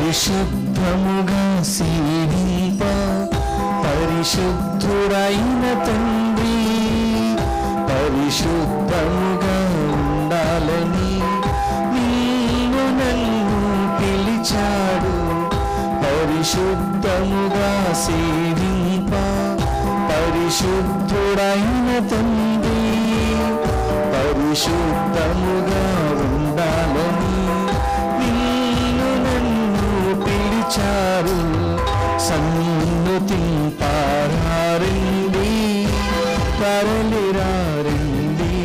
పరిశుద్ధముగా సేవింప పరిశుద్ధుడైన తండ్రి పరిశుద్ధముగా ఉండాలని నీవు నన్ను పిలిచాడు పరిశుద్ధముగా సేవింప పరిశుద్ధుడైన తండ్రి పరిశుద్ధముగా ఉండాలని నీవు నన్ను పిలిచారు సన్నుతి పారండి తరలిరారండి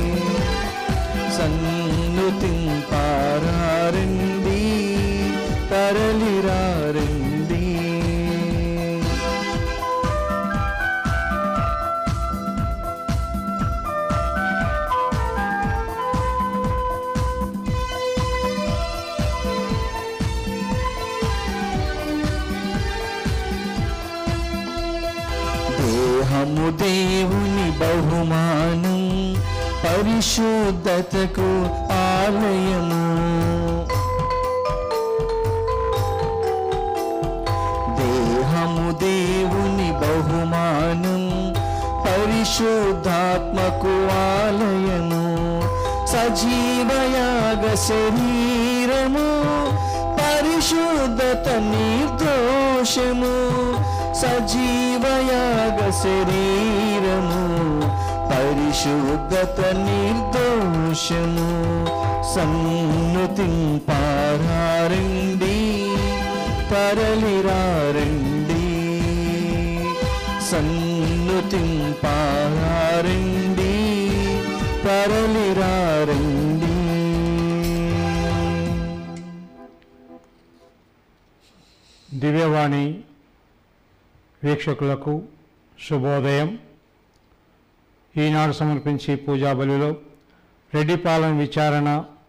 సన్నుతి పారండి తరలిరారండి దేహము దేవుని బహుమానం పరిశుద్ధతకు ఆలయము దేహము దేవుని బహుమానం పరిశుద్ధాత్మకు ఆలయము సజీవయాగ శరీరము పరిశుద్ధత నిర్దోషము సజీవయాగ శరీరము పరిశుద్ధత నిర్దోషము సన్నుతి పారండి తరలిరారండి సన్నుతి పారండి తరలిరారండి దివ్యవాణి వీక్షకులకు శుభోదయం ఈనాడు సమర్పించి పూజా బలిలో రెడ్డిపాలెం విచారణ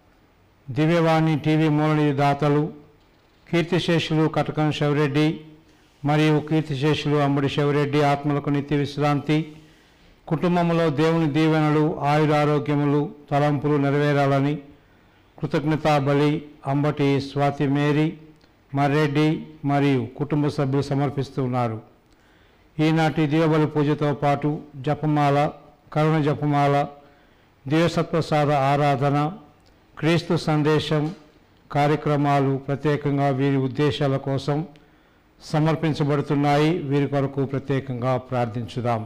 దివ్యవాణి టీవీ మూలనిధి దాతలు కీర్తిశేషులు కటకం శివరెడ్డి మరియు కీర్తిశేషులు అంబడి శివరెడ్డి ఆత్మలకు నిత్య విశ్రాంతి కుటుంబంలో దేవుని దీవెనలు ఆయురారోగ్యములు తలంపులు నెరవేరాలని కృతజ్ఞతా బలి అంబటి స్వాతి మేరీ మర్రెడ్డి మరియు కుటుంబ సభ్యులు సమర్పిస్తున్నారు ఈనాటి దివబలి పూజతో పాటు జపమాల కరుణ జపమాల దివసత్వసాద ఆరాధన క్రీస్తు సందేశం కార్యక్రమాలు ప్రత్యేకంగా వీరి ఉద్దేశాల కోసం సమర్పించబడుతున్నాయి వీరి కొరకు ప్రత్యేకంగా ప్రార్థించుదాం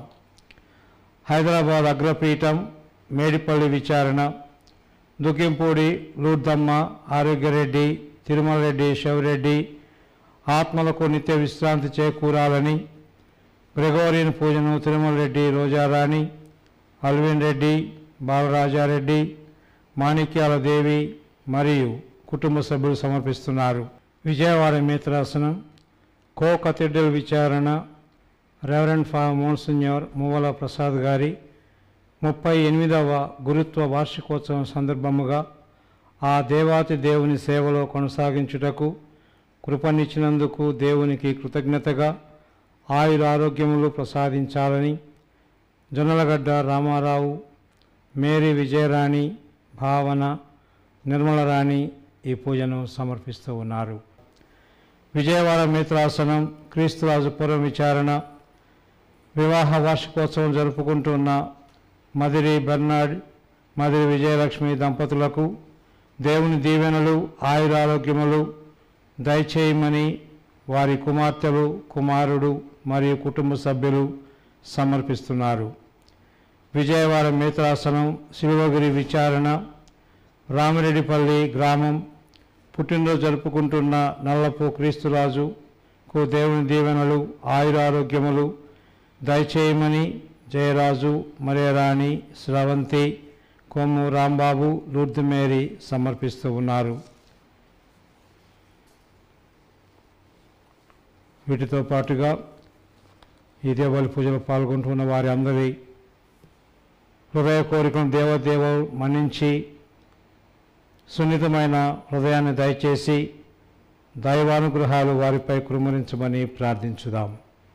హైదరాబాద్ అగ్రపీఠం మేడిపల్లి విచారణ దుగ్గింపూడి లూర్దమ్మ ఆరోగ్యరెడ్డి తిరుమల రెడ్డి శివరెడ్డి ఆత్మలకు నిత్య విశ్రాంతి చేకూరాలని గ్రెగోరియన్ పూజను తిరుమల రెడ్డి రోజారాణి అల్విన్ రెడ్డి బాలరాజారెడ్డి మాణిక్యాల దేవి మరియు కుటుంబ సభ్యులు సమర్పిస్తున్నారు విజయవాడ మిత్రాసనం కో కథీడ్రల్ విచారణ రెవరెండ్ ఫా మోన్సిన్యూర్ మువ్వల ప్రసాద్ గారి ముప్పై ఎనిమిదవ గురుత్వ వార్షికోత్సవం సందర్భముగా ఆ దేవాతి దేవుని సేవలో కొనసాగించుటకు కృపనిచ్చినందుకు దేవునికి కృతజ్ఞతగా ఆయుర ఆరోగ్యములు ప్రసాదించాలని జొన్నలగడ్డ రామారావు మేరీ విజయరాణి భావన నిర్మలరాణి ఈ పూజను సమర్పిస్తూ ఉన్నారు విజయవాడ మిత్రాసనం క్రీస్తురాజు పూర్వ విచారణ వివాహ వార్షికోత్సవం జరుపుకుంటున్న మదిరి బెర్నాడ్ మదిరి విజయలక్ష్మి దంపతులకు దేవుని దీవెనలు ఆయురారోగ్యములు దయచేయమని వారి కుమార్తెలు కుమారుడు మరియు కుటుంబ సభ్యులు సమర్పిస్తున్నారు విజయవాడ మిత్రాసనం శిలువగిరి విచారణ రామిరెడ్డిపల్లి గ్రామం పుట్టినరోజు జరుపుకుంటున్న నల్లపు క్రీస్తురాజుకు దేవుని దీవెనలు ఆయురారోగ్యములు దయచేయమని జయరాజు మరియరాణి స్రవంతి కొమ్ము రాంబాబు లూర్ది మేరీ సమర్పిస్తూ ఉన్నారు వీటితో పాటుగా ఈ దేవాలయ పూజలో పాల్గొంటున్న వారి అందరి హృదయ కోరికను దేవదేవుడు మన్నించి సున్నితమైన హృదయాన్ని దయచేసి దైవానుగ్రహాలు వారిపై కురుమరించమని ప్రార్థించుదాం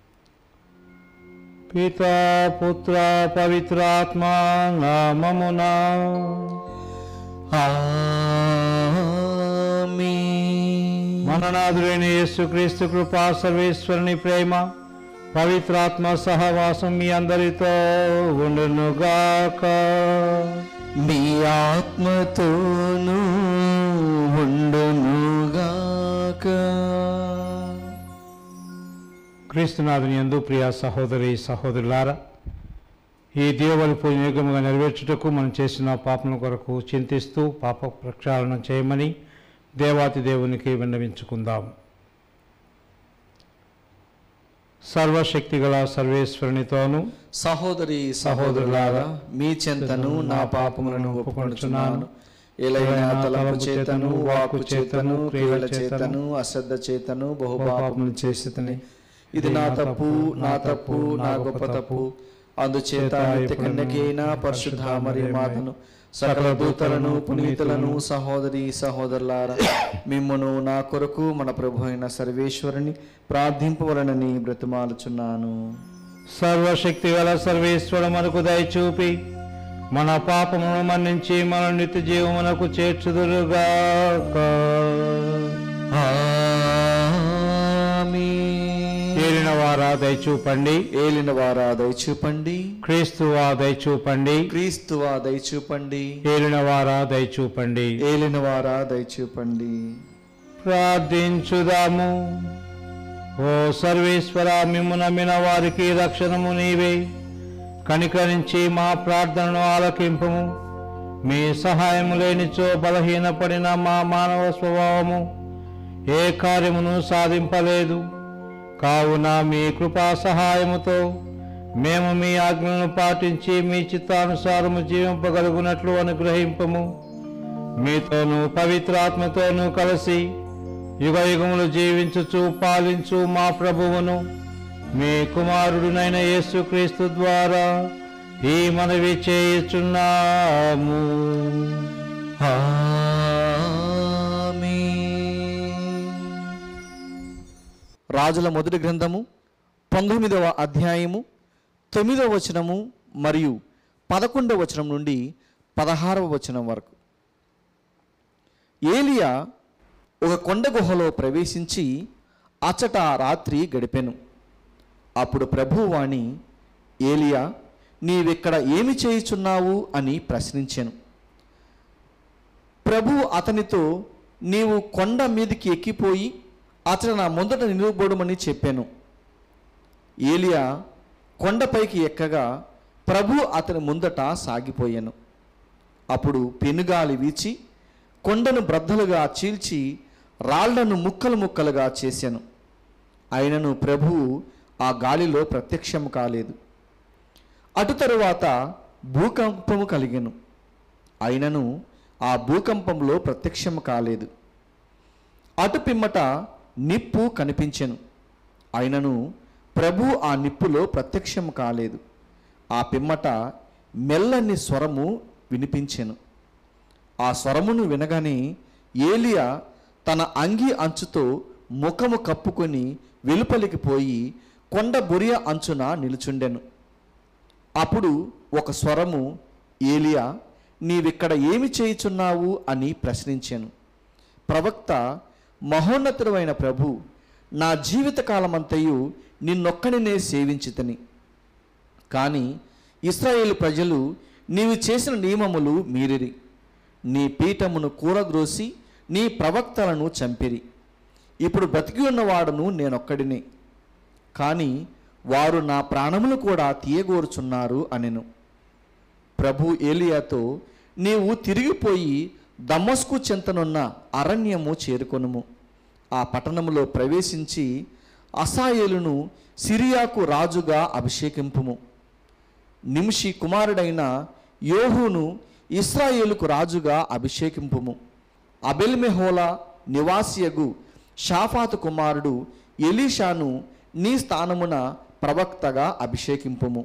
పితా పుత్ర పవిత్రాత్మ నామమునా ఆమేన్. మననాథుడైన యేసుక్రీస్తు కృపా సర్వేశ్వరుని ప్రేమ పవిత్రాత్మ సహవాసం మీ అందరితో ఉండునుగాక మీ ఆత్మతోనూ ఉండునుగాక క్రీస్తునాథుని యందు ప్రియ సహోదరి సహోదరులారా ఈ దీవలి పూజ యోగ్యముగా నెరవేర్చుటకు మనం చేసిన పాపల కొరకు చింతిస్తూ పాప ప్రక్షాళన చేయమని దేవాతి దేవునికి విన్నవించుకుందాం సర్వశక్తిగల సర్వేశ్వరునితోనూ సహోదరి సహోదరులారా మీ చెంతను నా పాపములను ఒప్పుకొనుచున్నాను ఎలైనా తలపు చేతను వాకు చేతను క్రియల చేతను అశ్రద్ధ చేతను బహుపాపములు చేసితని ఇది నా తప్పు నా తప్పు నా గొప్ప తప్పు అందుచేత నిత్య కన్యకైన పరిశుద్ధ మరియు మాతను సకల దూతలను పునీతులను సహోదరి సహోదరులారా మిమ్మును నా కొరకు మన ప్రభు అయిన సర్వేశ్వరుని ప్రార్థింపవలనని బ్రతిమాలుచున్నాను సర్వశక్తి గల సర్వేశ్వరు మనకు దయచూపి మన పాపమును మన్నించి మన నిత్య జీవమునకు చేర్చుదురుగాక ఏలిన వారా దయచూపండి ఏలిన వారా దయచూపండి క్రీస్తువా దయచూపండి క్రీస్తువా దయచూపండి ఏలిన వారా దయచూపండి ఏలిన వారా దయచూపండి ప్రార్థించుదాము ఓ సర్వేశ్వర మిమ్ము నమ్మిన వారికి రక్షణము నీవే కనికరించి మా ప్రార్థనను ఆలకింపము మీ సహాయము లేనిచో బలహీనపడిన మా మానవ స్వభావము ఏ కార్యమును సాధింపలేదు కావున మీ కృపా సహాయముతో మేము మీ ఆజ్ఞలను పాటించి మీ చిత్తానుసారము జీవింపగలుగునట్లు అనుగ్రహింపము మీతోనూ పవిత్రాత్మతోనూ కలిసి యుగ యుగములు జీవించుచు పాలించు మా ప్రభువును మీ కుమారుడునైన యేసుక్రీస్తు ద్వారా ఈ మనవి చేయుచున్నాము రాజుల మొదటి గ్రంథము పంతొమ్మిదవ అధ్యాయము తొమ్మిదవ వచనము మరియు పదకొండవ వచనం నుండి పదహారవ వచనం వరకు ఏలియా ఒక కొండ గుహలో ప్రవేశించి అచ్చట రాత్రి గడిపెను అప్పుడు ప్రభువాణి ఏలియా నీవిక్కడ ఏమి చేయుచున్నావు అని ప్రశ్నించాను ప్రభు అతనితో నీవు కొండ మీదికి ఎక్కిపోయి అతను నా ముందట నిలువబడమని చెప్పాను ఏలియా కొండపైకి ఎక్కగా ప్రభు అతని ముందట సాగిపోయాను అప్పుడు పెనుగాలి వీచి కొండను బ్రద్దలుగా చీల్చి రాళ్లను ముక్కలు ముక్కలుగా చేశాను అయినను ప్రభువు ఆ గాలిలో ప్రత్యక్షము కాలేదు అటు తరువాత భూకంపము కలిగెను అయినను ఆ భూకంపంలో ప్రత్యక్షము కాలేదు అటు పిమ్మట నిప్పు కనిపించెను అయినను ప్రభు ఆ నిప్పులో ప్రత్యక్షము కాలేదు ఆ పిమ్మట మెల్లని స్వరము వినిపించెను ఆ స్వరమును వినగానే ఏలియా తన అంగి అంచుతో ముఖము కప్పుకొని వెలుపలికి పోయి కొండ బొరియ అంచున నిలుచుండెను అప్పుడు ఒక స్వరము ఏలియా నీవిక్కడ ఏమి చేయుచున్నావు అని ప్రశ్నించాను ప్రవక్త మహోన్నతుడైన ప్రభు నా జీవితకాలమంతయు నిన్నొక్కడినే సేవించితని కానీ ఇస్రాయేల్ ప్రజలు నీవు చేసిన నియమములు మీరిరి నీ పీఠమును కూరద్రోసి నీ ప్రవక్తలను చంపిరి ఇప్పుడు బ్రతికి ఉన్నవాడును నేనొక్కడినే కానీ వారు నా ప్రాణములు కూడా తీయగోరుచున్నారు అనెను ప్రభు ఏలియాతో నీవు తిరిగిపోయి దమస్కు చెంతనున్న అరణ్యము చేరుకొనుము ఆ పట్టణములో ప్రవేశించి అసాయేలును సిరియాకు రాజుగా అభిషేకింపుము నిమిషి కుమారుడైన యోహును ఇస్రాయేలుకు రాజుగా అభిషేకింపుము అబెల్మెహోలా నివాసియగు షాఫాతు కుమారుడు ఎలీషాను నీ స్థానమున ప్రవక్తగా అభిషేకింపుము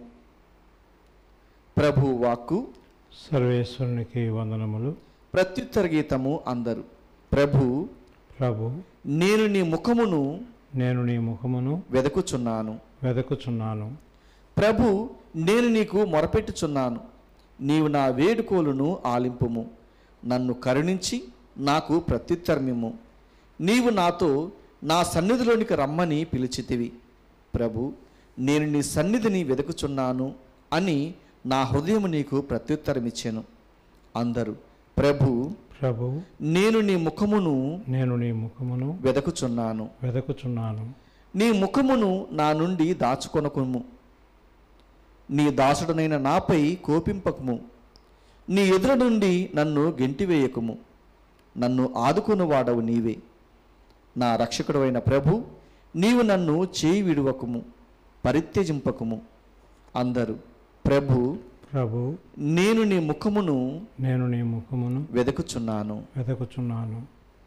ప్రభు వాక్కు సర్వేశ్వరునికి వందనములు ప్రత్యుత్తర గీతము అందరు ప్రభు ప్రభు నేను నీ ముఖమును నేను నీ ముఖమును వెదకుచున్నాను వెదకుచున్నాను ప్రభు నేను నీకు మొరపెట్టుచున్నాను నీవు నా వేడుకోలును ఆలింపుము నన్ను కరుణించి నాకు ప్రత్యుత్తరమిమ్ము నీవు నాతో నా సన్నిధిలోనికి రమ్మని పిలిచితివి ప్రభు నేను నీ సన్నిధిని వెతుకుచున్నాను అని నా హృదయం నీకు ప్రత్యుత్తరమిచ్చాను అందరూ ప్రభు ప్రభు నేను నీ ముఖమును నేను నీ ముఖమును వెదకుచున్నాను వెదకుచున్నాను నీ ముఖమును నా నుండి దాచుకొనకుము నీ దాసుడనైన నాపై కోపింపకము నీ ఎదుర నుండి నన్ను గెంటివేయకుము నన్ను ఆదుకున్నవాడవు నీవే నా రక్షకుడవైన ప్రభు నీవు నన్ను చేయి విడువకుము పరిత్యజింపకుము అందరూ ప్రభు ప్రభు నేను నీ ముఖమును నేను నీ ముఖమును వెదకుచున్నాను వెదకుచున్నాను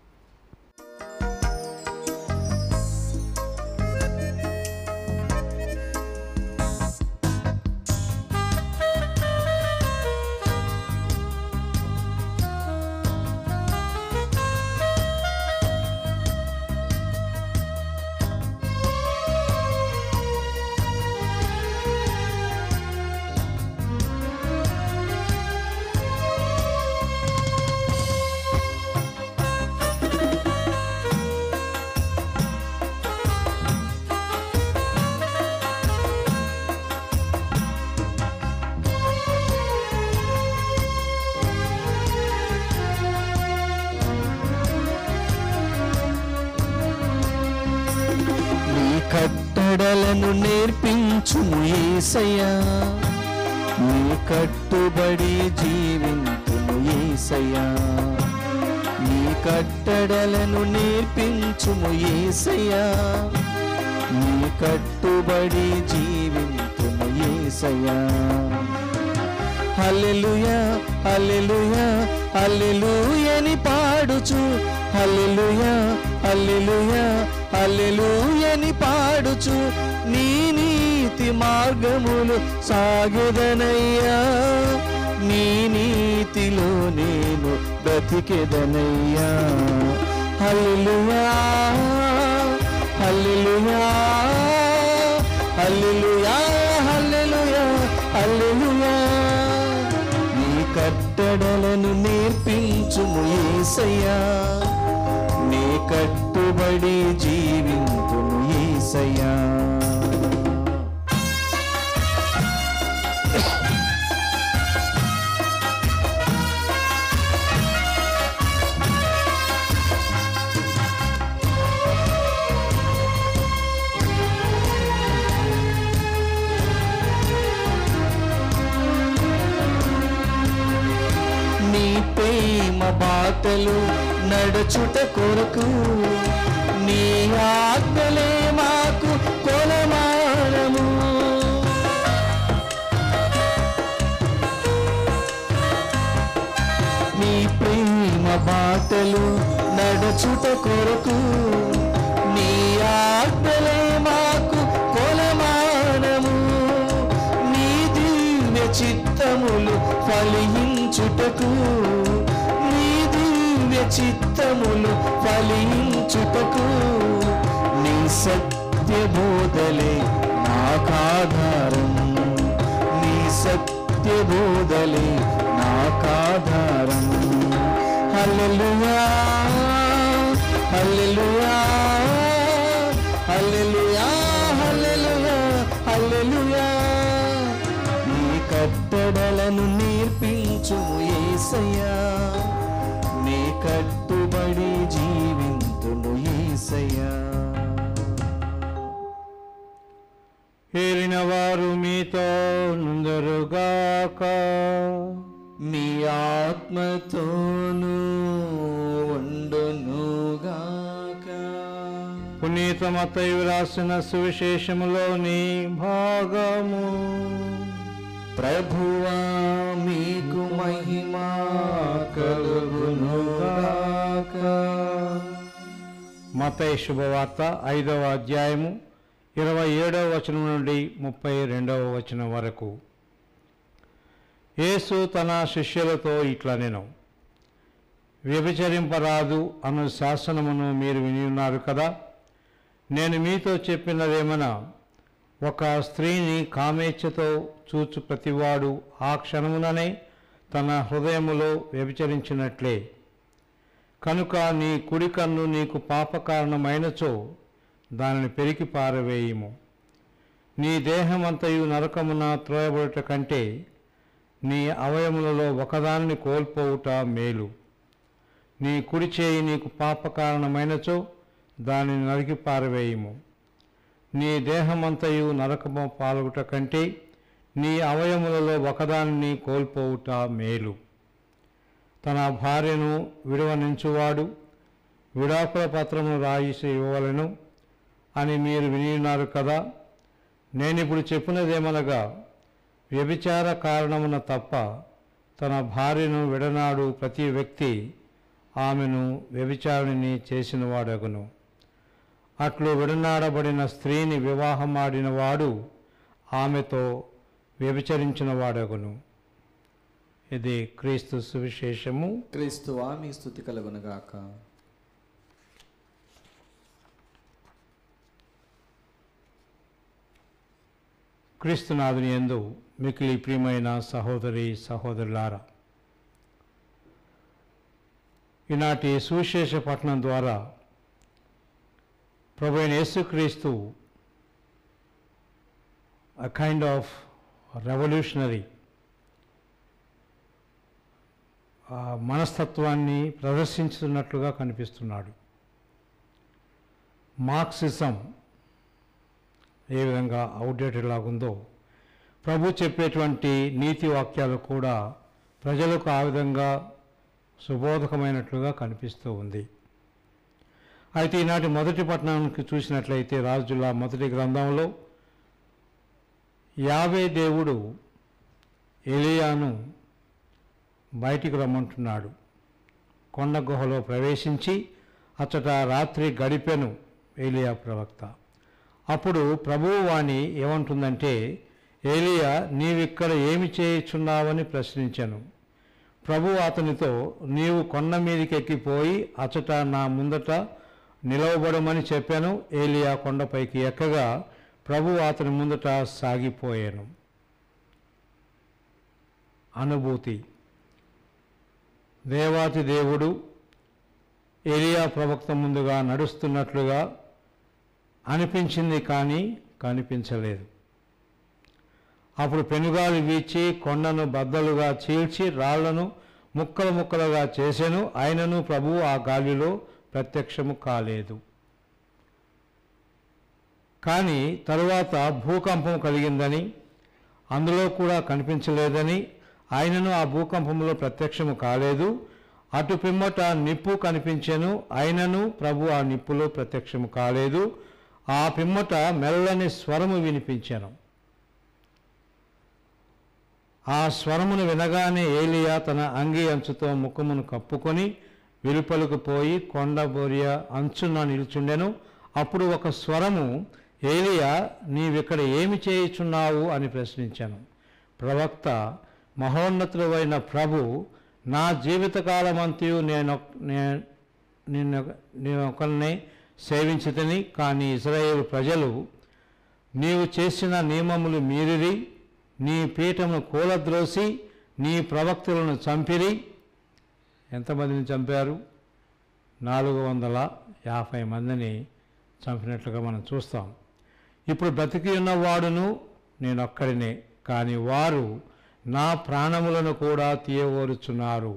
నీ కట్టడలను నేర్పించుము ఏసయ్యా నీ కట్టుబడి జీవించుము ఏసయ్యా నీ కట్టడలను నేర్పించుము ఏసయ్యా నీ కట్టుబడి జీవించుము ఏసయ్యా హల్లెలూయా హల్లెలూయా హల్లెలూయని పాడుచు హల్లెలూయా హల్లెలూయా హల్లెలూయని పాడుచు నీ నీతి మార్గములు సాగెదనయ్యా నీ నీతిలో నేను బ్రతికెదనయ్యా హల్లెలూయా హల్లెలూయా హల్లెలూయా హల్లెలూయా హల్లెలూయా నీ కట్టడలను నేర్పించుము యేసయ్యా నీ కట్టుబడి జీవింతుము యేసయ్యా నీ ప్రేమ బాటలు నడుచుట కొరకు నీ ఆజ్ఞలే మాకు కొలమానము నీ ప్రేమ బాటలు నడుచుట కొరకు నీ ఆజ్ఞలే మాకు కొలమానము నీ దివ్య చిత్తములు ఫలించుటకు నీ దివ్య చిత్తములు ఫలించుటకు నీ సత్య బోధలే నాకాధారం నీ సత్య బోధలే నాకాధారం హల్లెలూయా హల్లెలూయా హల్లెలూయా హల్లెలూయా హల్లెలూయా నీ కట్టడలను నేర్పించుము యేసయ్యా నీ కట్టుబడి జీవింతును యేసయ్యా ఏలిన వారు మీతో నుందరుగాక మీ ఆత్మతోనూ ఉండునుగాక పునీత మత్తయి రాసిన సువిశేషములోని భాగము ప్రభువా మీకు మహిమా కలుగునుగాక మతయి శుభవార్త ఐదవ అధ్యాయము ఇరవై ఏడవ వచనం నుండి ముప్పై రెండవ వచనం వరకు యేసు తన శిష్యులతో ఇట్లా నేను వ్యభిచరింపరాదు అను శాసనమును మీరు విని ఉన్నారు కదా నేను మీతో చెప్పినదేమన్నా ఒక స్త్రీని కామేచ్ఛతో చూచు ప్రతివాడు ఆ క్షణముననే తన హృదయములో వ్యభిచరించినట్లే కనుక నీ కుడి కన్ను నీకు పాప కారణమైనచో దానిని పెరికి పారవేయుము నీ దేహమంతయు నరకమున త్రోయబడుట కంటే నీ అవయములలో ఒకదానిని కోల్పోవుట మేలు నీ కుడి చేయి నీకు పాప కారణమైనచో దానిని నరికి పారవేయుము నీ దేహమంతయు నరకము పాల్గొట కంటే నీ అవయములలో ఒకదానిని కోల్పోవుట మేలు తన భార్యను విడవనించువాడు విడాకుల పత్రమును రాయిసి ఇవ్వవలను అని మీరు వినియున్నారు కదా నేనిప్పుడు చెప్పినదేమనగా వ్యభిచార కారణమున తప్ప తన భార్యను విడనాడు ప్రతి వ్యక్తి ఆమెను వ్యభిచారిణి చేసినవాడగును అట్లు విడనాడబడిన స్త్రీని వివాహమాడిన వాడు ఆమెతో వ్యభిచరించిన వాడగును ఇది క్రీస్తు సువిశేషము క్రీస్తువా మీ స్థుతి కలుగునుగాక క్రీస్తునాథుని యందు మికిలి ప్రియమైన సహోదరి సహోదరులారా ఈనాటి సువిశేష పఠనం ద్వారా ప్రభు అయిన యేసుక్రీస్తు అ కైండ్ ఆఫ్ రెవల్యూషనరీ మనస్తత్వాన్ని ప్రదర్శించుతున్నట్లుగా కనిపిస్తున్నాడు మార్క్సిజం ఏ విధంగా అవుట్డేటెడ్ లాగుందో ప్రభు చెప్పేటువంటి నీతి వాక్యాలు కూడా ప్రజలకు ఆ విధంగా సుబోధకమైనట్లుగా కనిపిస్తూ ఉంది అయితే ఈనాటి మొదటి పట్టణానికి చూసినట్లయితే రాజుల మొదటి గ్రంథంలో యావే దేవుడు ఎలియాను బయటికి రమ్మంటున్నాడు కొండ గుహలో ప్రవేశించి అచ్చట రాత్రి గడిపెను ఏలియా ప్రవక్త అప్పుడు ప్రభువు వాణి ఏమంటుందంటే ఏలియా నీవిక్కడ ఏమి చేయుచున్నావని ప్రశ్నించాను ప్రభు అతనితో నీవు కొండ మీదకి ఎక్కిపోయి అచట నా ముందట నిలవబడమని చెప్పాను ఏలియా కొండపైకి ఎక్కగా ప్రభు అతని ముందట సాగిపోయాను అనుభూతి దేవాతి దేవుడు ఏలియా ప్రవక్త ముందుగా నడుస్తున్నట్లుగా అనిపించింది కానీ కనిపించలేదు అప్పుడు పెనుగాలి వీచి కొండను బద్దలుగా చీల్చి రాళ్లను ముక్కలు ముక్కలుగా చేసెను ఆయనను ప్రభువు ఆ గాలిలో ప్రత్యక్షము కాలేదు కానీ తరువాత భూకంపం కలిగిందని అందులో కూడా కనిపించలేదని ఆయనను ఆ భూకంపంలో ప్రత్యక్షము కాలేదు అటు పిమ్మట నిప్పు కనిపించెను ఆయనను ప్రభు ఆ నిప్పులో ప్రత్యక్షము కాలేదు ఆ పిమ్మట మెల్లని స్వరము వినిపించాను ఆ స్వరమును వినగానే ఏలియా తన అంగి అంచుతో ముఖమును కప్పుకొని వెలుపలకు పోయి కొండ బోరియ అంచున నిల్చుండెను అప్పుడు ఒక స్వరము ఏలియా నీవిక్కడ ఏమి చేయుచున్నావు అని ప్రశ్నించాను ప్రవక్త మహోన్నతుడైన ప్రభు నా జీవితకాలమంతయు నేను నే- నిన్ను నేను ఒకరిని సేవించుతని కానీ ఇజ్రాయేల్ ప్రజలు నీవు చేసిన నియమములు మీరిరి నీ పీఠమును కూలద్రోసి నీ ప్రవక్తలను చంపిరి ఎంతమందిని చంపారు నాలుగు వందల యాభై మందిని చంపినట్లుగా మనం చూస్తాం ఇప్పుడు బ్రతికి ఉన్నవాడును నేను ఒక్కడినే కానీ వారు నా ప్రాణములను కూడా తీయగోరుచున్నారు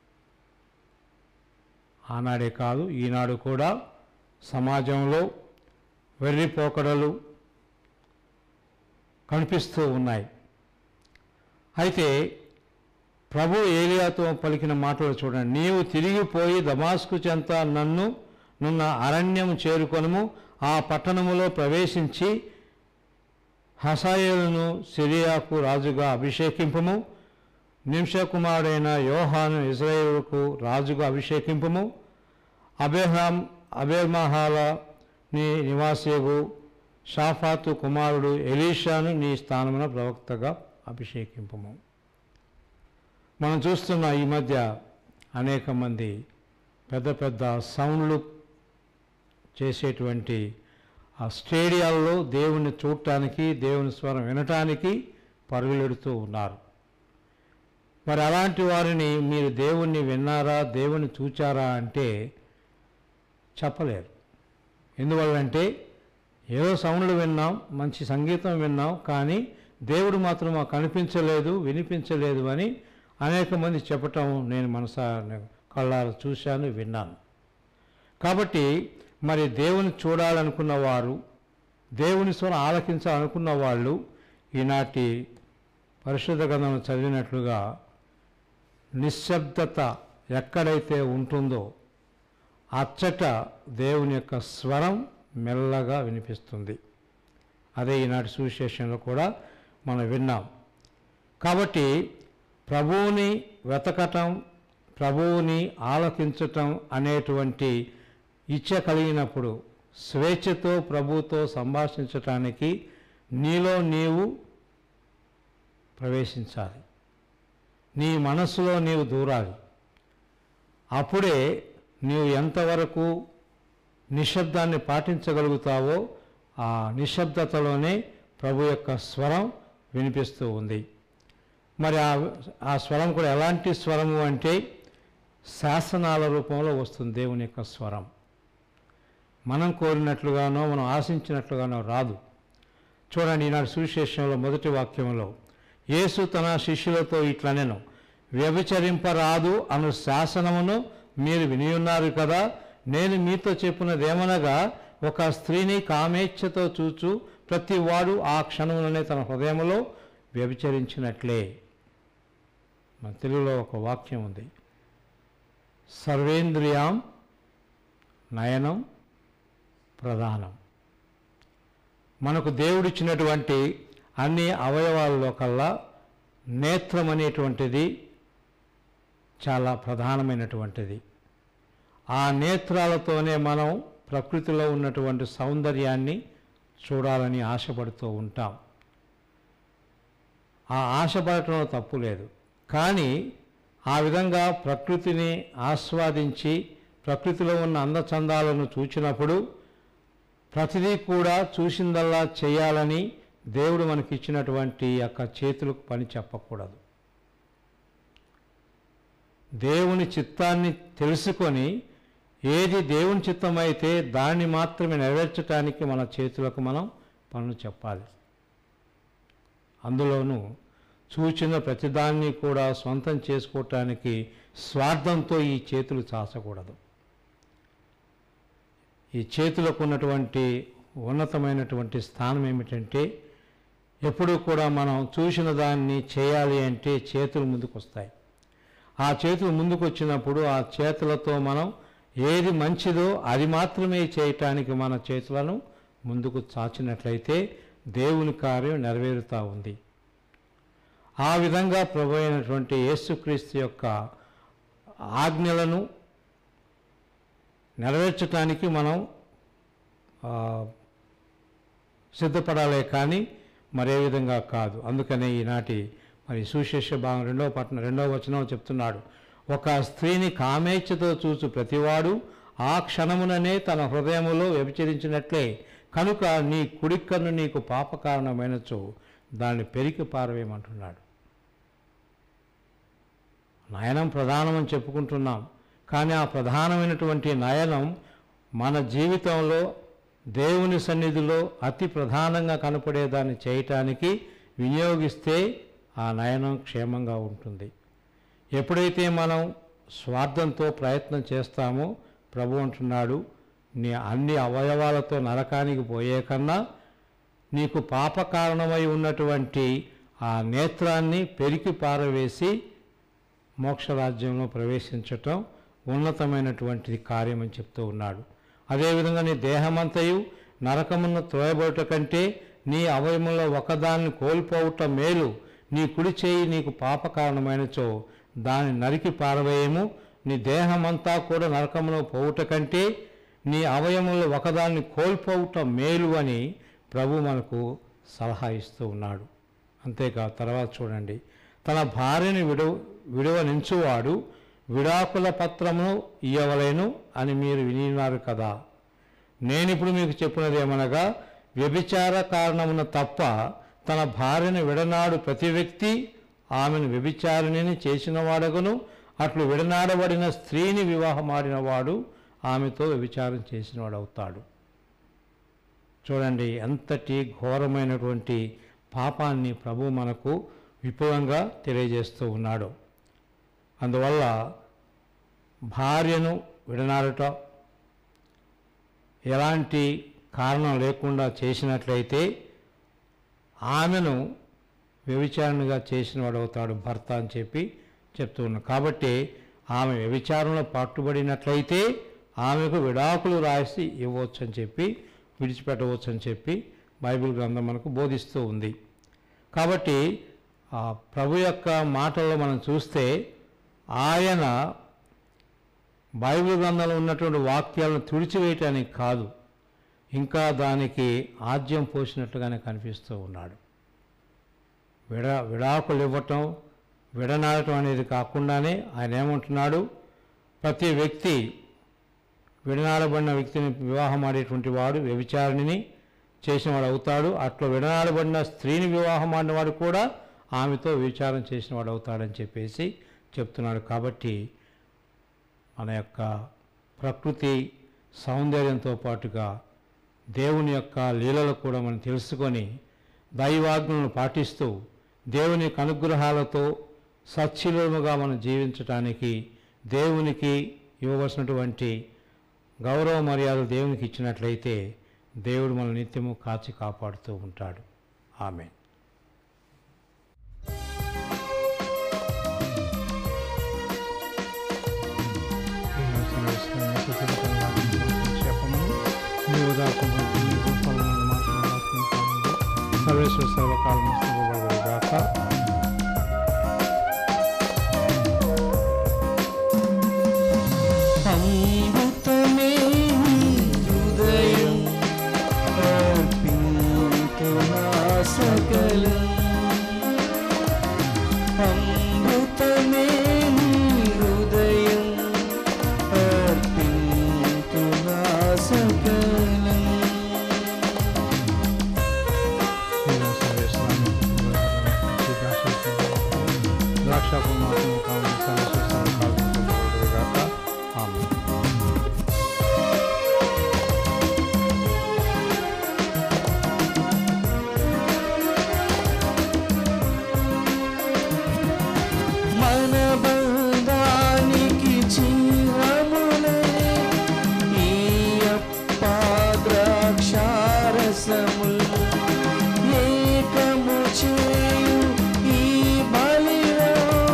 ఆనాడే కాదు ఈనాడు కూడా సమాజంలో వెర్రిపోకడలు కనిపిస్తూ ఉన్నాయి అయితే ప్రభు ఏలియాతో పలికిన మాటలు చూడండి నీవు తిరిగిపోయి దమాస్కు చెంత నన్ను నున్న అరణ్యం చేరుకొనుము ఆ పట్టణములో ప్రవేశించి హసాయేలును సిరియాకు రాజుగా అభిషేకింపము నింషకుమారుడైన యోహాను ఇజ్రాయేలుకు రాజుగా అభిషేకింపము అబేహాం అబేమహాల నీ నివాసియగు షాఫాతు కుమారుడు ఎలీషాను నీ స్థానమున ప్రవక్తగా అభిషేకింపము మనం చూస్తున్న ఈ మధ్య అనేక మంది పెద్ద పెద్ద సౌండ్లు చేసేటువంటి ఆ స్టేడియాల్లో దేవుణ్ణి చూడటానికి దేవుని స్వరం వినటానికి పరుగులెడుతూ ఉన్నారు మరి అలాంటి వారిని మీరు దేవుణ్ణి విన్నారా దేవుణ్ణి చూచారా అంటే చెప్పలేరు ఎందువల్లంటే ఏదో సౌండ్లు విన్నాం మంచి సంగీతం విన్నాం కానీ దేవుడు మాత్రం మాకు కనిపించలేదు వినిపించలేదు అని అనేక మంది చెప్పటం నేను మనసా కళ్ళారా చూశాను విన్నాను కాబట్టి మరి దేవుని చూడాలనుకున్న వారు దేవుని స్వరం ఆలకించాలనుకున్న వాళ్ళు ఈనాటి పరిశుద్ధ గ్రంథం చదివినట్లుగా నిశ్శబ్దత ఎక్కడైతే ఉంటుందో అచ్చట దేవుని యొక్క స్వరం మెల్లగా వినిపిస్తుంది అదే ఈనాటి సువిశేషంలో కూడా మనం విన్నాం కాబట్టి ప్రభువుని వెతకటం ప్రభువుని ఆలకించటం అనేటువంటి ఇచ్చ కలిగినప్పుడు స్వేచ్ఛతో ప్రభువుతో సంభాషించటానికి నీలో నీవు ప్రవేశించాలి నీ మనస్సులో నీవు దూరాలి అప్పుడే నీవు ఎంతవరకు నిశ్శబ్దాన్ని పాటించగలుగుతావో ఆ నిశ్శబ్దతలోనే ప్రభు యొక్క స్వరం వినిపిస్తూ ఉంది మరి ఆ ఆ స్వరం కూడా ఎలాంటి స్వరము అంటే శాసనాల రూపంలో వస్తుంది దేవుని యొక్క స్వరం మనం కోరినట్లుగానో మనం ఆశించినట్లుగానో రాదు చూడండి ఈనాడు సువిశేషంలో మొదటి వాక్యంలో యేసు తన శిష్యులతో ఇట్లనెను వ్యభిచరింపరాదు అను శాసనమును మీరు వినియున్నారు కదా నేను మీతో చెప్పినదేమనగా ఒక స్త్రీని కామేచ్ఛతో చూచు ప్రతి వాడు ఆ క్షణములనే తన హృదయంలో వ్యభిచరించినట్లే మన తెలుగులో ఒక వాక్యం ఉంది సర్వేంద్రియాం నయనం ప్రధానం మనకు దేవుడిచ్చినటువంటి అన్ని అవయవాల్లో కల్లా నేత్రం అనేటువంటిది చాలా ప్రధానమైనటువంటిది ఆ నేత్రాలతోనే మనం ప్రకృతిలో ఉన్నటువంటి సౌందర్యాన్ని చూడాలని ఆశపడుతూ ఉంటాం ఆ ఆశపడటంలో తప్పు లేదు కానీ ఆ విధంగా ప్రకృతిని ఆస్వాదించి ప్రకృతిలో ఉన్న అందచందాలను చూచినప్పుడు ప్రతిదీ కూడా చూసిందల్లా చేయాలని దేవుడు మనకిచ్చినటువంటి యొక్క చేతులకు పని చెప్పకూడదు దేవుని చిత్తాన్ని తెలుసుకొని ఏది దేవుని చిత్తమైతే దాన్ని మాత్రమే నెరవేర్చడానికి మన చేతులకు మనం పనులు చెప్పాలి అందులోనూ చూచిన ప్రతిదాన్ని కూడా సొంతం చేసుకోవటానికి స్వార్థంతో ఈ చేతులు చాచకూడదు ఈ చేతులకు ఉన్నటువంటి ఉన్నతమైనటువంటి స్థానం ఏమిటంటే ఎప్పుడూ కూడా మనం చూసిన దాన్ని చేయాలి అంటే చేతులు ముందుకు వస్తాయి ఆ చేతులు ముందుకు వచ్చినప్పుడు ఆ చేతులతో మనం ఏది మంచిదో అది మాత్రమే చేయటానికి మన చేతులను ముందుకు చాచినట్లయితే దేవుని కార్యం నెరవేరుతూ ఉంది ఆ విధంగా ప్రభు అయినటువంటి యేసుక్రీస్తు యొక్క ఆజ్ఞలను నెరవేర్చడానికి మనం ఆ, సిద్ధపడాలే కానీ మరే విధంగా కాదు అందుకనే ఈనాటి మరి సుశేష భాగం రెండవ పట్టణ రెండవ వచనం చెప్తున్నాడు ఒక స్త్రీని కామేచ్ఛతో చూచు ప్రతివాడు ఆ క్షణముననే తన హృదయములో వ్యభిచరించినట్లే కనుక నీ కుడికన్ను నీకు పాప కారణమైనచో దాన్ని పెరికి పారవేయమంటున్నాడు నయనం ప్రధానమని చెప్పుకుంటున్నాం కానీ ఆ ప్రధానమైనటువంటి నయనం మన జీవితంలో దేవుని సన్నిధిలో అతి ప్రధానంగా కనపడేదాన్ని చేయటానికి వినియోగిస్తే ఆ నయనం క్షేమంగా ఉంటుంది ఎప్పుడైతే మనం స్వార్థంతో ప్రయత్నం చేస్తామో ప్రభు అంటున్నాడు నీ అన్ని అవయవాలతో నరకానికి పోయే కన్నా నీకు పాప కారణమై ఉన్నటువంటి ఆ నేత్రాన్ని పెరికి పారవేసి మోక్షరాజ్యంలో ప్రవేశించటం ఉన్నతమైనటువంటి కార్యం అని చెప్తూ ఉన్నాడు అదేవిధంగా నీ దేహమంతయు నరకమును త్రోయబోట కంటే నీ అవయములో ఒకదాన్ని కోల్పోవుట మేలు నీ కుడి చేయి నీకు పాప కారణమైనచో దాన్ని నరికి పారవేయము నీ దేహమంతా కూడా నరకములో పోవుట కంటే నీ అవయములో ఒకదాన్ని కోల్పోవుట మేలు అని ప్రభు మనకు సలహా ఇస్తూ ఉన్నాడు అంతేకాదు తర్వాత చూడండి తన భార్యని విడవ విడవనించువాడు విడాకుల పత్రమును ఇయ్యవలేను అని మీరు వినిన్నారు కదా నేనిప్పుడు మీకు చెప్పినది ఏమనగా వ్యభిచార కారణమున తప్ప తన భార్యను విడనాడు ప్రతి వ్యక్తి ఆమెను వ్యభిచారిణిని చేసిన వాడగును అట్లు విడనాడబడిన స్త్రీని వివాహమాడిన వాడు ఆమెతో వ్యభిచారం చేసిన వాడు అవుతాడు చూడండి ఎంతటి ఘోరమైనటువంటి పాపాన్ని ప్రభు మనకు విపులంగా తెలియజేస్తూ ఉన్నాడు అందువల్ల భార్యను విడనాడట ఎలాంటి కారణం లేకుండా చేసినట్లయితే ఆమెను వ్యభిచారణగా చేసిన వాడు అవుతాడు భర్త అని చెప్పి చెప్తూ ఉన్నాడు కాబట్టి ఆమె వ్యభిచారంలో పట్టుబడినట్లయితే ఆమెకు విడాకులు రాసి ఇవ్వచ్చు అని చెప్పి విడిచిపెట్టవచ్చు అని చెప్పి బైబిల్ గ్రంథం మనకు బోధిస్తూ ఉంది కాబట్టి ఆ ప్రభు యొక్క మాటల్లో మనం చూస్తే ఆయన బైబిల్ గ్రంథంలో ఉన్నటువంటి వాక్యాలను తుడిచివేయటానికి కాదు ఇంకా దానికి ఆద్యం పోసినట్లుగానే కనిపిస్తూ ఉన్నాడు విడ విడాకులు ఇవ్వటం విడనాడటం అనేది కాకుండానే ఆయన ఏమంటున్నాడు ప్రతి వ్యక్తి విడనాడబడిన వ్యక్తిని వివాహం ఆడేటువంటి వాడు వ్యభిచారిణిని చేసిన వాడు అవుతాడు అట్లా విడనాడబడిన స్త్రీని వివాహం ఆడినవాడు కూడా ఆమెతో విచారం చేసిన వాడు అవుతాడని చెప్పేసి చెప్తున్నాడు కాబట్టి మన యొక్క ప్రకృతి సౌందర్యంతో పాటుగా దేవుని యొక్క లీలలు కూడా మనం తెలుసుకొని దైవాజ్ఞలను పాటిస్తూ దేవుని యొక్క అనుగ్రహాలతో సచ్చీలుగా మనం జీవించటానికి దేవునికి ఇవ్వవలసినటువంటి గౌరవ మర్యాదలు దేవునికి ఇచ్చినట్లయితే దేవుడు మన నిత్యము కాచి కాపాడుతూ ఉంటాడు ఆమె సర్వేశ్వర సర్వకాలం గాక అమృతమే హృదయం అర్పింతునా సకలం అమృతమే హృదయం అర్పింతునా సకలం ద్రాక్షాపూర్ణ కాలం సర్వేశ్వర సర్వకాలం గాక ఆమె మన బంధానికి చిహ్నములే ఈ అప్పాద్రాక్షారసములు ఏకము చేయు ఈ బలిలో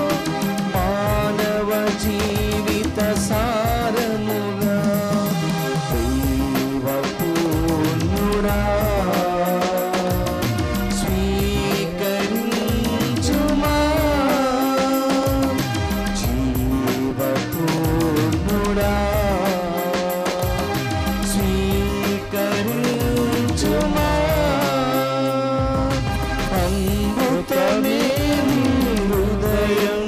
మానవ జీవిత సారముగా దైవ పూర్ణుడా స్వీకరించుమా జీవపూర్ణుడా స్వీకరించుమా అమృతమే నీ హృదయం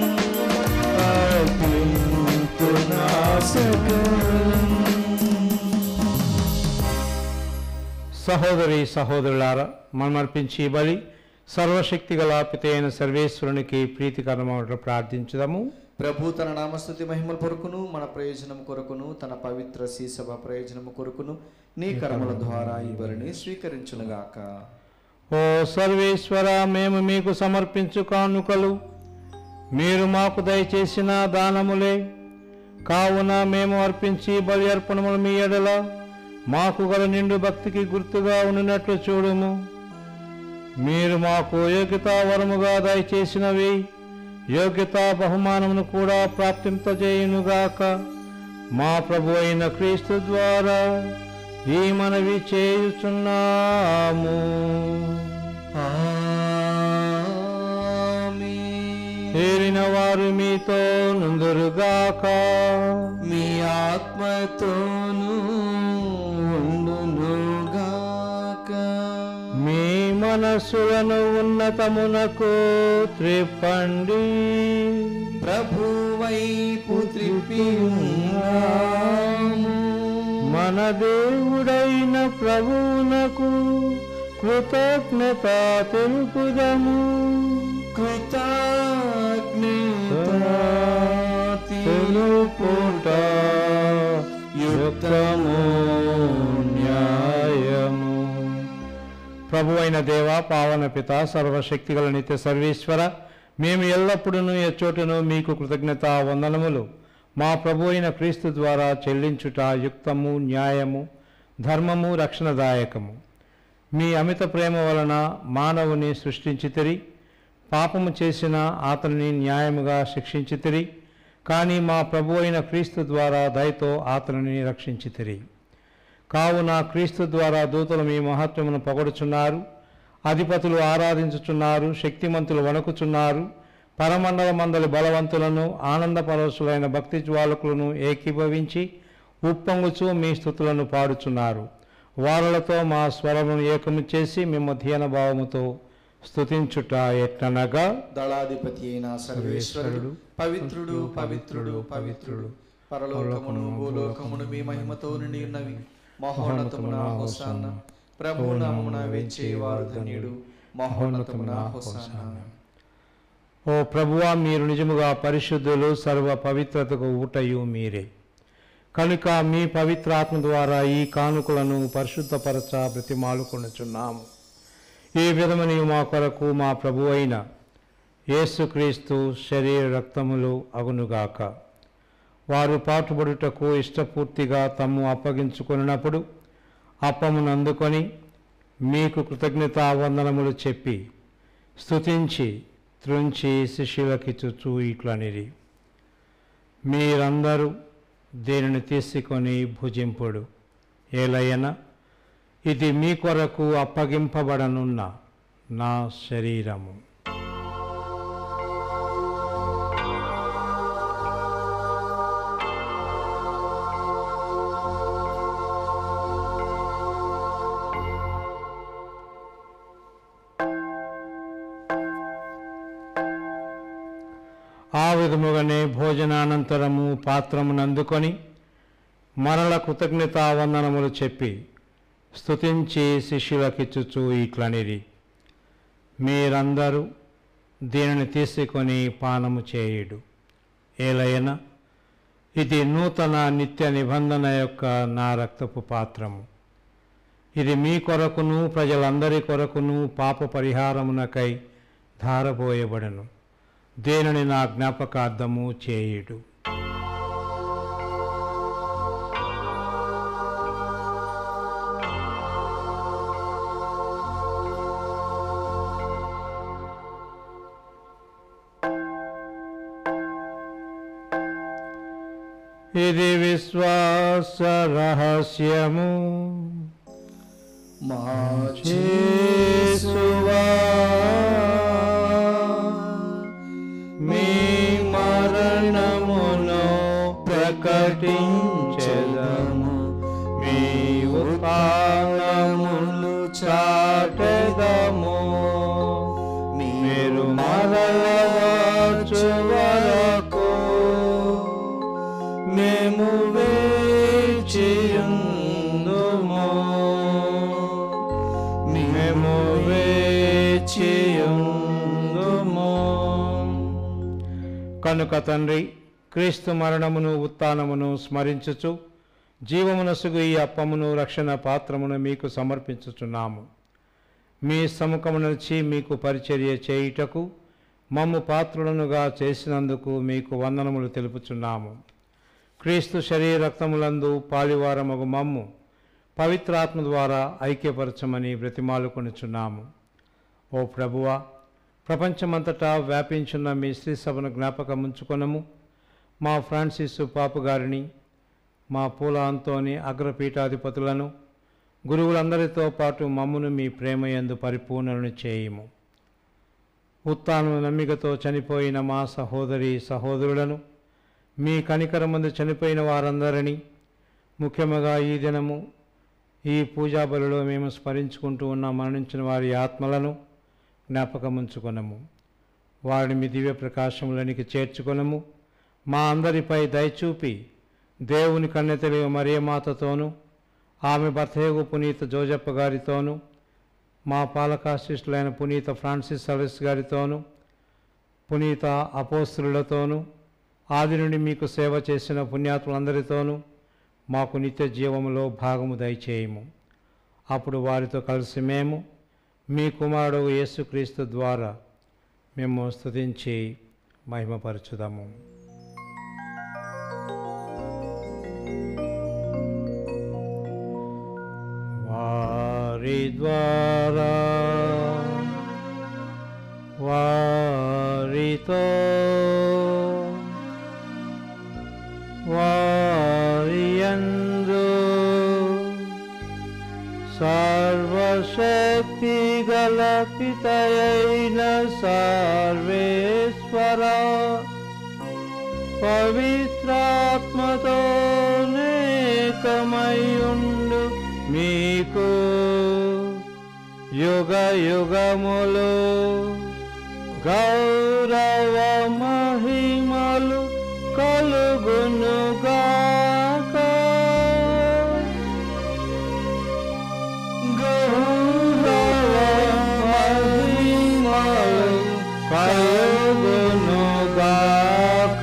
అర్పింతునా సకలం సహోదరి సహోదరులారా మనమర్పించి ఈ బలి సర్వశక్తి గల పిత అయిన సర్వేశ్వరునికి ప్రీతికరమవుట ప్రార్థించుదాము ప్రభు తన నామస్తుతి మహిమల కొరకును మన ప్రయోజనం కొరకును తన పవిత్ర సీసభ ప్రయోజనము కొరకును నీ కర్మల ద్వారా ఈ బలిని స్వీకరించునుగాక ఓ సర్వేశ్వర మేము మీకు సమర్పించు కానుకలు మీరు మాకు దయచేసిన దానములే కావున మేము అర్పించి బలి అర్పణములు మీ ఎడల మాకు గల నిండు భక్తికి గుర్తుగా ఉండినట్లు చూడుము మీరు మాకు యోగ్యతా వరముగా దయచేసినవి యోగ్యతా బహుమానమును కూడా ప్రాప్తింపజేయునుగాక మా ప్రభు అయిన క్రీస్తు ద్వారా ఈ మనవి చేయుచున్నాము ఆమేన్. చేరిన వారు మీతో నుందురుగాక మీ ఆత్మతోనూ ఉండునుగాక మీ మనస్సులను ఉన్నతమునకు త్రిప్పండి ప్రభు వైపు త్రిప్పి ఉన్నాము. మన దేవుడైన ప్రభువునకు కృతజ్ఞత తెలుపుదము కృతజ్ఞత ప్రభు అయిన దేవ పావన పిత సర్వశక్తిగల నిత్య సర్వేశ్వర మేము ఎల్లప్పుడూ ఎచ్చోటును మీకు కృతజ్ఞత వందనములు మా ప్రభు అయిన క్రీస్తు ద్వారా చెల్లించుట యుక్తము న్యాయము ధర్మము రక్షణదాయకము మీ అమిత ప్రేమ వలన మానవుని సృష్టించితిరి పాపము చేసిన అతనిని న్యాయముగా శిక్షించితిరి కానీ మా ప్రభు అయిన క్రీస్తు ద్వారా దయతో అతనిని రక్షించితిరి కావున క్రీస్తు ద్వారా దూతలు మీ మహత్వమును పొగడుచున్నారు అధిపతులు ఆరాధించుచున్నారు శక్తిమంతులు వణుకుచున్నారు పరమండల మందలి బలవంతులను ఆనందపరవశులైన భక్తి జ్వాలకులను ఏకీభవించి ఉప్పొంగుచు మీ స్థుతులను పాడుచున్నారు వారలతో మా స్వరమును ఏకము చేసి మేము ధ్యాన భావముతో స్తుతించుట ఎట్లనగా దళాధిపతి అయిన సర్వేశ్వరుడు పవిత్రుడు పవిత్రుడు పవిత్రుడు పరలోకమును భూలోకమును మీ మహిమతో నిండి ఉన్నవి మహోన్నతమున హోసాన్న ప్రభు నామమున వెచ్చేవారు ధన్యుడు మహోన్నతమున హోసాన్న ఓ ప్రభువా మీరు నిజముగా పరిశుద్ధులు సర్వ పవిత్రతకు ఊటయు మీరే కనుక మీ పవిత్రాత్మ ద్వారా ఈ కానుకలను పరిశుద్ధపరచ బ్రతిమాలుకొనుచున్నాము ఈ విధమని మా కొరకు మా ప్రభు అయిన యేసుక్రీస్తు శరీర రక్తములు అగునుగాక వారు పాటుపడుటకు ఇష్టపూర్తిగా తమ్ము అప్పగించుకున్నప్పుడు అప్పమును అందుకొని మీకు కృతజ్ఞతా వందనములు చెప్పి స్తుతించి త్రుంచి శిష్యులకిచ్చుచూ ఇట్లనిరి మీరందరూ దీనిని తీసుకొని భుజింపుడు ఏలయన ఇది మీ కొరకు అప్పగింపబడనున్న నా శరీరము ఆ విధముగానే భోజనానంతరము పాత్రమును అందుకొని మరల కృతజ్ఞతా వందనములు చెప్పి స్తుతించి శిష్యులకిచ్చుచూ ఇట్లనిరి మీరందరూ దీనిని తీసుకొని పానము చేయుడు ఏలయన ఇది నూతన నిత్య నిబంధన యొక్క నా రక్తపు పాత్రము ఇది మీ కొరకును ప్రజలందరి కొరకును పాప పరిహారమునకై ధారపోయబడను దేనిని నా జ్ఞాపకార్థము చేయుడు ఇది విశ్వాస రహస్యము మా చేసువా మీ మరణమును ప్రకటించెదము మీ ఉత్థానమును చాటెదము మీరు మరలవచ్చు వరకు మేము వేచియుందుము మేము వేచియుందుము కనుక తండ్రి క్రీస్తు మరణమును ఉత్థానమును స్మరించుచు జీవమునసుగు ఈ అప్పమును రక్షణ పాత్రమును మీకు సమర్పించుచున్నాము మీ సముఖము నిలిచి మీకు పరిచర్య చేయుటకు మమ్ము పాత్రులనుగా చేసినందుకు మీకు వందనములు తెలుపుచున్నాము క్రీస్తు శరీర రక్తములందు పాలివారమగు మమ్ము పవిత్రాత్మ ద్వారా ఐక్యపరచమని బ్రతిమాలుకొనుచున్నాము ఓ ప్రభువా ప్రపంచమంతటా వ్యాపించున్న మీ శ్రీ సభను జ్ఞాపకం ఉంచుకొనము మా ఫ్రాన్సిస్ పాపు గారిని మా పూల అంతోని అగ్రపీఠాధిపతులను గురువులందరితో పాటు మమ్మును మీ ప్రేమయందు పరిపూర్ణలను చేయము ఉత్తానం నమ్మికతో చనిపోయిన మా సహోదరి సహోదరులను మీ కనికరమందు చనిపోయిన వారందరినీ ముఖ్యముగా ఈ దినము ఈ పూజా బలిలో మేము స్మరించుకుంటూ ఉన్న మరణించిన వారి ఆత్మలను జ్ఞాపకముంచుకొనము వారిని మీ దివ్య ప్రకాశములనికి చేర్చుకొనము మా అందరిపై దయచూపి దేవుని కన్నెతలి మరియమాతతోనూ ఆమె భర్తయోగు పునీత జోజప్ప గారితోనూ మా పాలకాశిష్టులైన పునీత ఫ్రాన్సిస్ సర్వీస్ గారితోనూ పునీత అపోస్తులతోనూ ఆది నుండి మీకు సేవ చేసిన పుణ్యాత్ములందరితోనూ మాకు నిత్య జీవములో భాగము దయచేయము అప్పుడు వారితో కలిసి మేము మీ కుమారుడు యేసుక్రీస్తు ద్వారా మేము స్తుతించి మహిమపరచుదాము వారి ద్వారా వారితో వారియందు సర్వశక్తి గల పితయైన సర్వేశ్వర పవిత్రాత్మతో నేకమయుండు మీకు యుగ యుగములు గౌరవ మహిమలు కలుగునుగాక గౌరవ మహిమలు కలుగునుగాక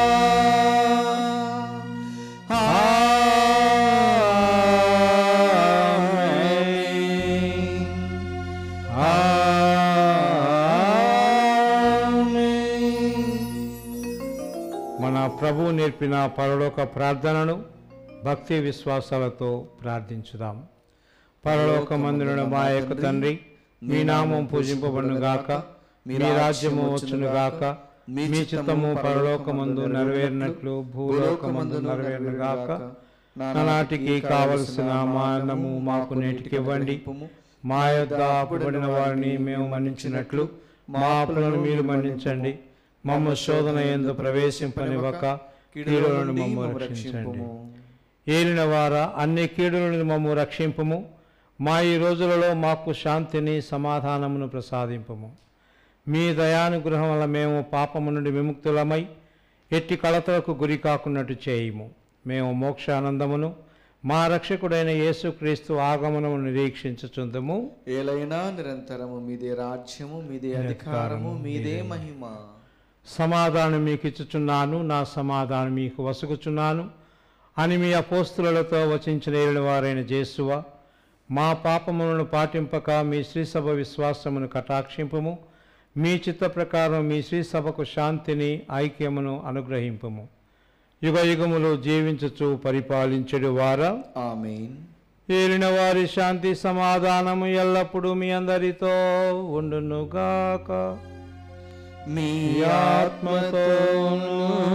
మన ప్రభువు నేర్పిన పరలోక ప్రార్థనను భక్తి విశ్వాసాలతో ప్రార్థించుదాం పరలోకమందున మా యొక్క తండ్రి మీ నామం పూజింపబడును గాక మీ రాజ్యము వచ్చును గాక మీ చిత్తము పరలోకమందు నెరవేరినట్లు భూలోకమందు నెరవేరును గాక నానాటికి కావలసిన మానము మాకు నేటికి ఇవ్వండి మా యొక్క అప్పుబడిన వారిని మేము మన్నించినట్లు మా అప్పులను మీరు మన్నించండి మమ్మ శోధన ఎందు ప్రవేశింపనివ్వక కీడులను మమ్మ రక్షించండి ఏలిన వార అన్ని కీడుల నుండి మమ్ము రక్షింపము మా ఈ రోజులలో మాకు శాంతిని సమాధానమును ప్రసాదింపము మీ దయానుగ్రహం వల్ల మేము పాపము నుండి విముక్తులమై ఎట్టి కలతలకు గురి కాకున్నట్టు చేయము మేము మోక్షానందమును మా రక్షకుడైన యేసుక్రీస్తు ఆగమనము నిరీక్షించుచుందము ఏలైనా నిరంతరము మీదే రాజ్యము మీదే అధికారము మీదే మహిమ సమాధానం మీకు ఇచ్చుచున్నాను నా సమాధానం మీకు వసుకుచున్నాను అని మీ అపోస్తులతో వచించిన ఏలిన వారైన జేసువ మా పాపములను పాటింపక మీ శ్రీసభ విశ్వాసమును కటాక్షింపము మీ చిత్త ప్రకారం మీ శ్రీసభకు శాంతిని ఐక్యమును అనుగ్రహింపము యుగ యుగములు జీవించుచు పరిపాలించడు వారా ఆమెన్ ఏలిన వారి శాంతి సమాధానము ఎల్లప్పుడూ మీ అందరితో ఉండునుగాక మీ ఈ ఆత్మతోనూ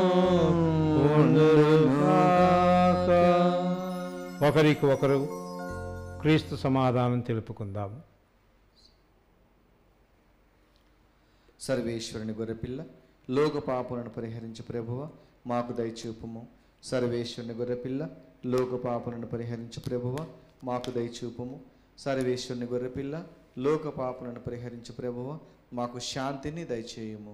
ఉండునుగాక. ఒకరికి ఒకరు క్రీస్తు సమాధానం తెలుపుకుందాం సర్వేశ్వరుని గొర్రెపిల్ల లోక పాపులను పరిహరించి ప్రభువ మాకు దయచూపుము సర్వేశ్వరుని గొర్రెపిల్ల లోక పాపులను పరిహరించి ప్రభువ మాకు దయచూపుము సర్వేశ్వరుని గొర్రెపిల్ల లోక పాపులను పరిహరించి ప్రభువ మాకు శాంతిని దయచేయుము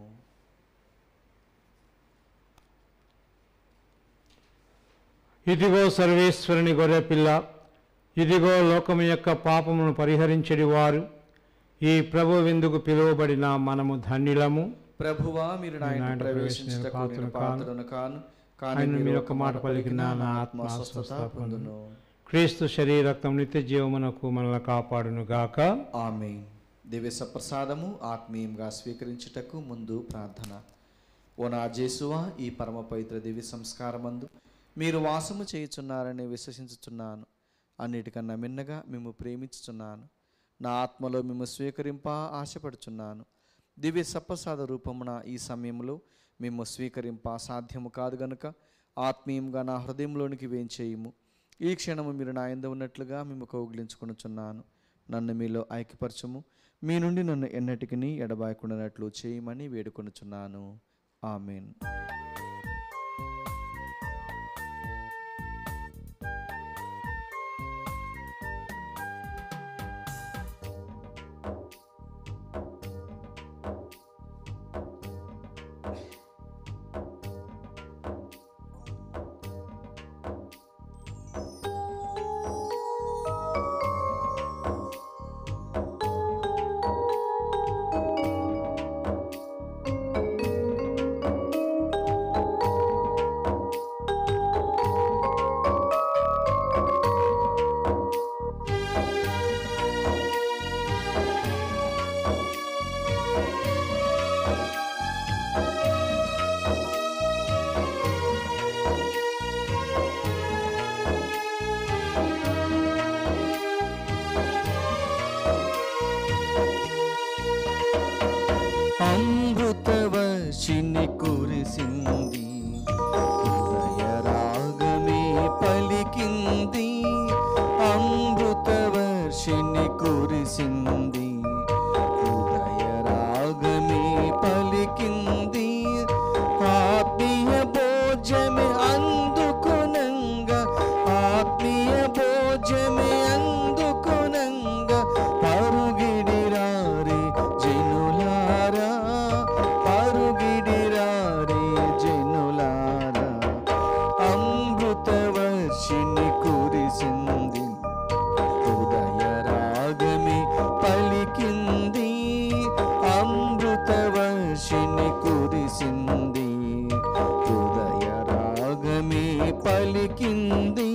ఇదిగో సర్వేశ్వరుని గొర్రెపిల్ల ఇదిగో లోకము యొక్క పాపమును పరిహరించడి వారు ఈ ప్రభు విందుకు పిలువబడిన మనము ధన్యులము ప్రభువా మీరు నాయన నాయన ప్రవేశించటకు పాత్రను నేను పాత్రను కాను కానీ ఆయన మీరు ఒక మాట పలికిన నా ఆత్మ ఆత్మ స్వస్థత స్వస్థత పొందును క్రీస్తు శరీరక్తం నిత్య జీవమునకు మనల్ని కాపాడును గాక ఆమె దివ్య సప్రసాదము ఆత్మీయంగా స్వీకరించుటకు ముందు ప్రార్థన ఓ నా జేసువా ఈ పరమ పవిత్ర దివ్య సంస్కారమందు మీరు వాసము చేయుచున్నారని విశ్వసించుచున్నాను అన్నిటికన్నా మిన్నగా మేము ప్రేమించుచున్నాను నా ఆత్మలో మేము స్వీకరింప ఆశపడుచున్నాను దివ్య సప్రసాద రూపమున ఈ సమయంలో మేము స్వీకరింప సాధ్యము కాదు గనుక ఆత్మీయంగా నా హృదయంలోనికి వేంచేయము ఈ క్షణము మీరు నా యందు ఉన్నట్లుగా మేము కౌగిలించుకొనుచున్నాను నన్ను మీలో ఐక్యపరచము మీ నుండి నన్ను ఎన్నటికి ఎడబాయకుండానట్లు చేయమని వేడుకొనుచున్నాను ఆమెన్ పలికింది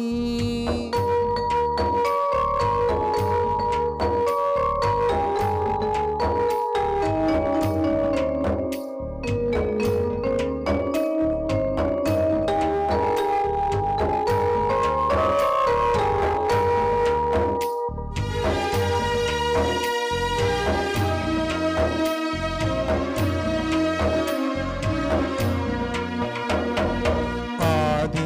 ఆది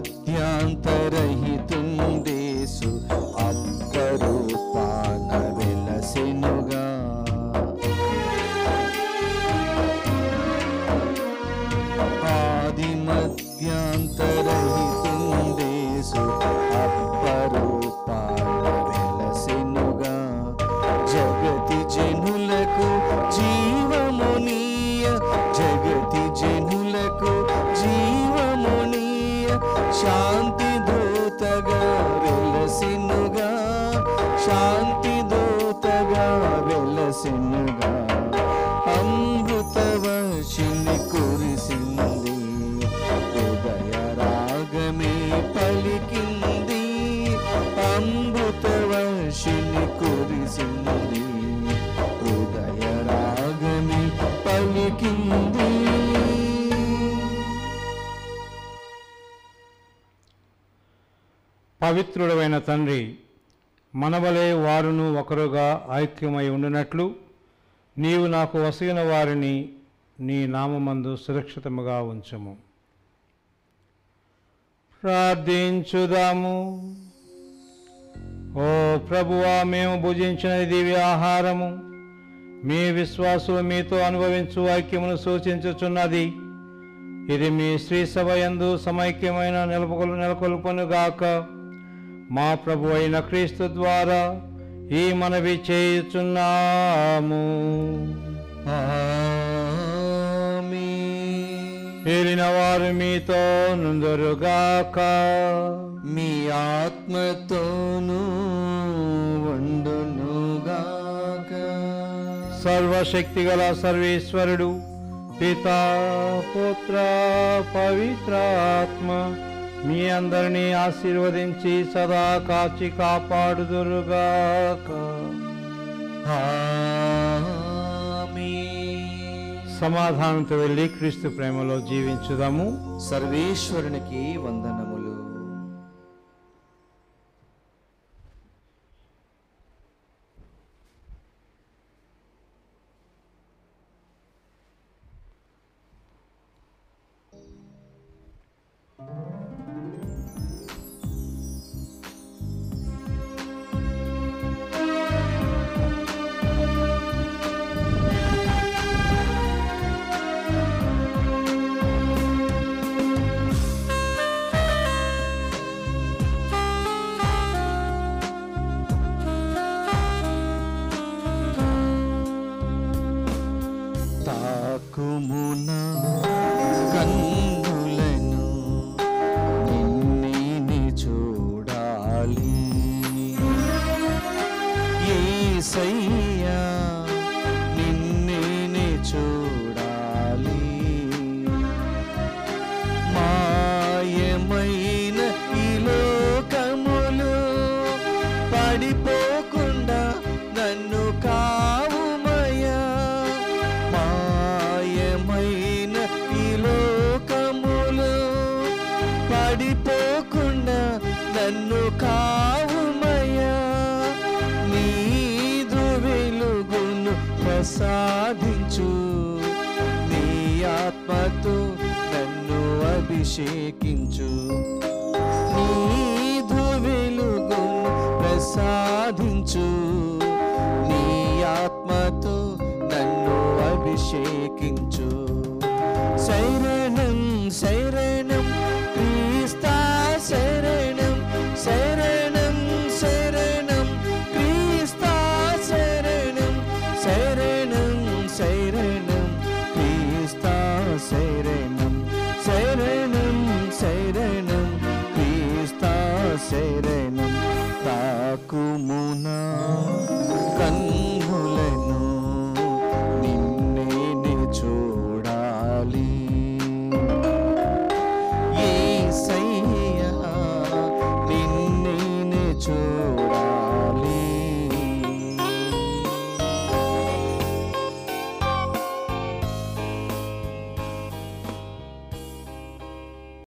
మధ్యాంతరహితుందేసు అప్పరూపాన వెలసెనుగా ఆది మధ్యాంతరహితుందేసు అప్పరూపాన వెలసెనుగా జగతి జనులకు జీవమునీయ జగతి జనులకు జీవమునీయ శాంతి దూతగా వెలసినుగా శాంతి దూతగా వెలసినుగా అమృత వర్షిని కురిసింది ఉదయ రాగమే పలికింది అమృత వర్షిని కురిసింది హృదయ రాగమే పలికింది పవిత్రుడమైన తండ్రి మనవలే వారును ఒకరుగా ఐక్యమై ఉండినట్లు నీవు నాకు వసగిన వారిని నీ నామమందు సురక్షితముగా ఉంచము ప్రార్థించుదాము ఓ ప్రభువా మేము భుజించిన దివ్య ఆహారము మీ విశ్వాసులు మీతో అనుభవించు ఐక్యమును సూచించుచున్నది ఇది మీ శ్రీ సభ యందు సమైక్యమైన నిలపకొలు నెలకొల్పనుగాక మా ప్రభు అయిన క్రీస్తు ద్వారా ఈ మనవి చేయుచున్నాము ఆమేన్. ఏలిన వారు మీతో నుందరుగాక మీ ఆత్మతోనూ వండునుగాక సర్వశక్తిగల సర్వేశ్వరుడు పితా పుత్ర పవిత్రాత్మ మీ అందరినీ ఆశీర్వదించి సదా కాచి కాపాడుదురుగాక ఆమేన్. సమాధానంతో వెళ్ళి క్రీస్తు ప్రేమలో జీవించుదాము సర్వేశ్వరునికి వందనములు తాకుమున కన్నులను నిన్నే చూడాలి ఏసయ్యా నిన్నే చూడాలి మాయమైన ఈ లోకములు పడిపోకుండా నన్ను కావుమయ్యా మాయమైన ఈ లోకములు పడిపోకుండా నన్ను కావుమయ్యా నీదు వెలుగును ప్రసాదించు నీ ఆత్మతో నన్ను అభిషేకించు నీదు వెలుగును ప్రసాదించు నీ ఆత్మతో నన్ను అభిషేకించు శరణం శరణం క్రీస్తా శరణం శరణం శరణం క్రీస్తా శరణం శరణం శరణం క్రీస్తా శరణం శరణం శరణం క్రీస్తా శరణం తాకుము